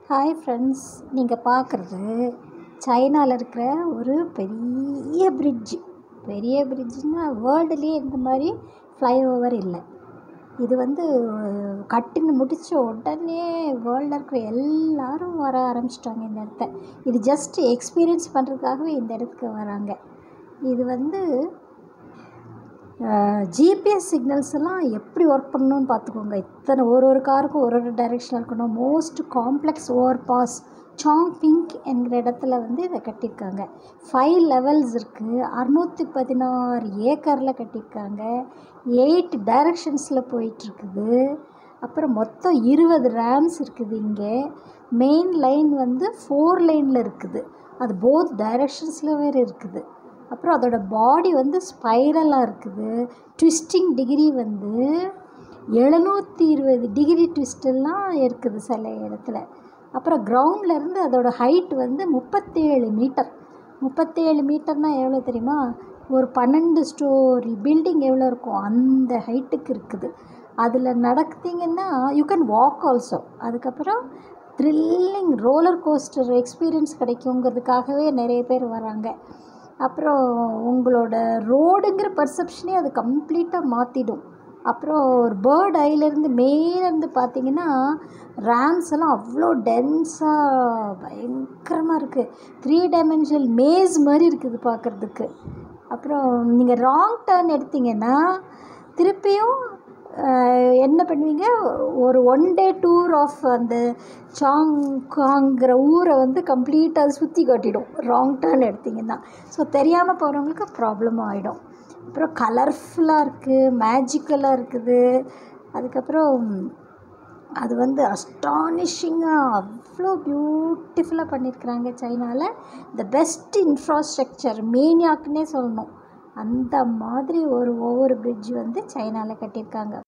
hi friends நீங்கள் பார்க்குறது சைனாவில் இருக்கிற ஒரு பெரிய பிரிட்ஜ் பெரிய பிரிட்ஜுன்னா வேர்ல்டுலேயே இந்த மாதிரி ஃப்ளைஓவர் இல்லை இது வந்து கட்டின்னு முடித்த உடனே வேர்ல்டில் இருக்கிற எல்லாரும் வர ஆரம்பிச்சிட்டாங்க இந்த இடத்த இது ஜஸ்ட் எக்ஸ்பீரியன்ஸ் பண்ணுறதுக்காகவே இந்த இடத்துக்கு வராங்க இது வந்து ஜிபிஎஸ் சிக்னல்ஸ் எல்லாம் எப்படி ஒர்க் பண்ணணும்னு பார்த்துக்கோங்க இத்தனை ஒரு ஒரு காருக்கும் ஒரு ஒரு டைரெக்ஷனில் இருக்கணும் மோஸ்ட் காம்ப்ளெக்ஸ் ஓவர் பாஸ் சாங் பிங்க் என்கிற இடத்துல வந்து இதை கட்டியிருக்காங்க ஃபைவ் லெவல்ஸ் இருக்குது அறுநூற்றி பதினாறு ஏக்கரில் கட்டியிருக்காங்க எயிட் டைரக்ஷன்ஸில் போயிட்டுருக்குது அப்புறம் மொத்தம் இருபது ரேம்ஸ் இருக்குது இங்கே மெயின் லைன் வந்து ஃபோர் லைனில் இருக்குது அது போத் டைரக்ஷன்ஸில் வேறு இருக்குது அப்புறம் அதோட பாடி வந்து ஸ்பைரலாக இருக்குது ட்விஸ்டிங் டிகிரி வந்து எழுநூற்றி இருபது டிகிரி ட்விஸ்டெல்லாம் இருக்குது சில இடத்துல அப்புறம் கிரவுண்ட்லேருந்து அதோட ஹைட் வந்து முப்பத்தேழு மீட்டர் முப்பத்தேழு மீட்டர்னால் எவ்வளோ தெரியுமா ஒரு பன்னெண்டு ஸ்டோரி பில்டிங் எவ்வளோ இருக்கும் அந்த ஹைட்டுக்கு இருக்குது அதில் நடக்குதிங்கன்னா யூ கேன் வாக் ஆல்சோ அதுக்கப்புறம் த்ரில்லிங் ரோலர் கோஸ்டர் எக்ஸ்பீரியன்ஸ் கிடைக்குங்கிறதுக்காகவே நிறைய பேர் வராங்க அப்புறம் உங்களோட ரோடுங்கிற பர்செப்ஷனே அது கம்ப்ளீட்டாக மாற்றிடும் அப்புறம் ஒரு பேர்ட் ஐலேருந்து மேலேருந்து பார்த்தீங்கன்னா ரேம்ஸ் எல்லாம் அவ்வளோ டென்ஸாக பயங்கரமாக இருக்குது த்ரீ டைமென்ஷனல் மேஸ் மாதிரி இருக்குது பார்க்குறதுக்கு அப்புறம் நீங்கள் ராங் டேர்ன் எடுத்தீங்கன்னா திருப்பியும் என்ன பண்ணுவீங்க ஒரு ஒன் டே டூர் ஆஃப் அந்த சாங்காங்கிற ஊரை வந்து கம்ப்ளீட்டாக சுற்றி காட்டிடும் ராங் டேர்ன் எடுத்திங்கன்னா ஸோ தெரியாமல் போகிறவங்களுக்கு ப்ராப்ளம் ஆகிடும் அப்புறம் கலர்ஃபுல்லாக இருக்குது மேஜிக்கலாக இருக்குது அதுக்கப்புறம் அது வந்து அஸ்டானிஷிங்காக அவ்வளோ பியூட்டிஃபுல்லாக பண்ணியிருக்கிறாங்க சைனாவில் த பெஸ்ட் இன்ஃப்ராஸ்ட்ரக்சர் மேனியாக்குன்னே சொல்லணும் அந்த மாதிரி ஒரு ஒவ்வொரு பிரிட்ஜ் வந்து சைனாவில் கட்டியிருக்காங்க